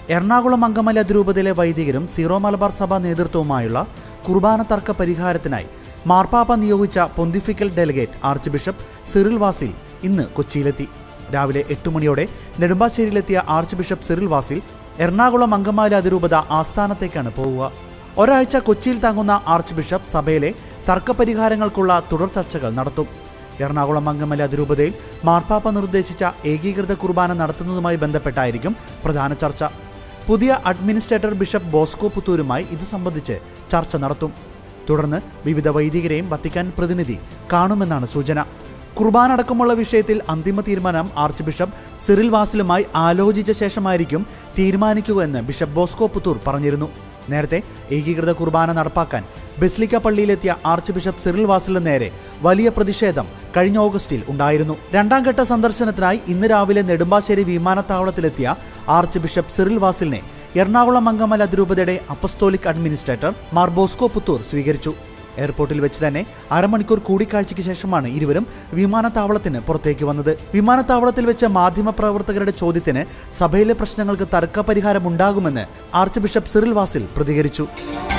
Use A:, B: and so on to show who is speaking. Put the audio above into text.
A: എറണാകുളം അങ്കമല അതിരൂപതയിലെ വൈദികരും സീറോ മലബാർ സഭ നേതൃത്വവുമായുള്ള കുർബാന തർക്ക പരിഹാരത്തിനായി മാർപ്പാപ്പ നിയോഗിച്ച pontifical delegate archbishop Cyril Vasil ഇന്ന് കൊച്ചിയിലെത്തി രാവിലെ എട്ട് മണിയോടെ നെടുമ്പാശ്ശേരിയിലെത്തിയ archbishop Cyril Vasil Ernakulam Angamaly അതിരൂപത ആസ്ഥാനത്തേക്കാണ് പോവുക ഒരാഴ്ച കൊച്ചിയിൽ തങ്ങുന്ന ആർച്ച് ബിഷപ്പ് സഭയിലെ തർക്കപരിഹാരങ്ങൾക്കുള്ള തുടർ ചർച്ചകൾ നടത്തും എറണാകുളം അങ്കമലി അതിരൂപതയിൽ മാർപ്പാപ്പ നിർദ്ദേശിച്ച ഏകീകൃത കുർബാന നടത്തുന്നതുമായി ബന്ധപ്പെട്ടായിരിക്കും പ്രധാന ചർച്ച പുതിയ അഡ്മിനിസ്ട്രേറ്റർ ബിഷപ്പ് ബോസ്കോ പുത്തൂരുമായി ഇത് സംബന്ധിച്ച് ചർച്ച നടത്തും തുടർന്ന് വിവിധ വൈദികരെയും വത്തിക്കാൻ പ്രതിനിധി കാണുമെന്നാണ് സൂചന കുർബാന അടക്കമുള്ള വിഷയത്തിൽ അന്തിമ തീരുമാനം ആർച്ച് ബിഷപ്പ് സിറിൽ വാസിലുമായി ആലോചിച്ച ശേഷമായിരിക്കും തീരുമാനിക്കുക എന്ന് ബിഷപ്പ് ബോസ്കോ പുത്തൂർ പറഞ്ഞിരുന്നു നേരത്തെ ഏകീകൃത കുർബാന നടപ്പാക്കാൻ ബെസ്ലിക്ക പള്ളിയിലെത്തിയ ആർച്ച് ബിഷപ്പ് സിറിൽ വാസിലിന് നേരെ വലിയ പ്രതിഷേധം കഴിഞ്ഞ ഓഗസ്റ്റിൽ ഉണ്ടായിരുന്നു രണ്ടാം ഘട്ട സന്ദർശനത്തിനായി ഇന്ന് രാവിലെ നെടുമ്പാശ്ശേരി വിമാനത്താവളത്തിലെത്തിയ ആർച്ച് ബിഷപ്പ് സിറിൽ വാസിലിനെ എറണാകുളം അങ്കമൽ അതിരൂപതയുടെ അപ്പസ്തോലിക് അഡ്മിനിസ്ട്രേറ്റർ മാർ ബോസ്കോ പുത്തൂർ സ്വീകരിച്ചു എയർപോർട്ടിൽ വെച്ച് തന്നെ അരമണിക്കൂർ കൂടിക്കാഴ്ചയ്ക്ക് ശേഷമാണ് ഇരുവരും വിമാനത്താവളത്തിന് പുറത്തേക്ക് വന്നത് വിമാനത്താവളത്തിൽ വെച്ച് മാധ്യമപ്രവർത്തകരുടെ ചോദ്യത്തിന് സഭയിലെ പ്രശ്നങ്ങൾക്ക് തർക്ക പരിഹാരം ഉണ്ടാകുമെന്ന് ആർച്ച് ബിഷപ്പ് സിറിൽ വാസിൽ പ്രതികരിച്ചു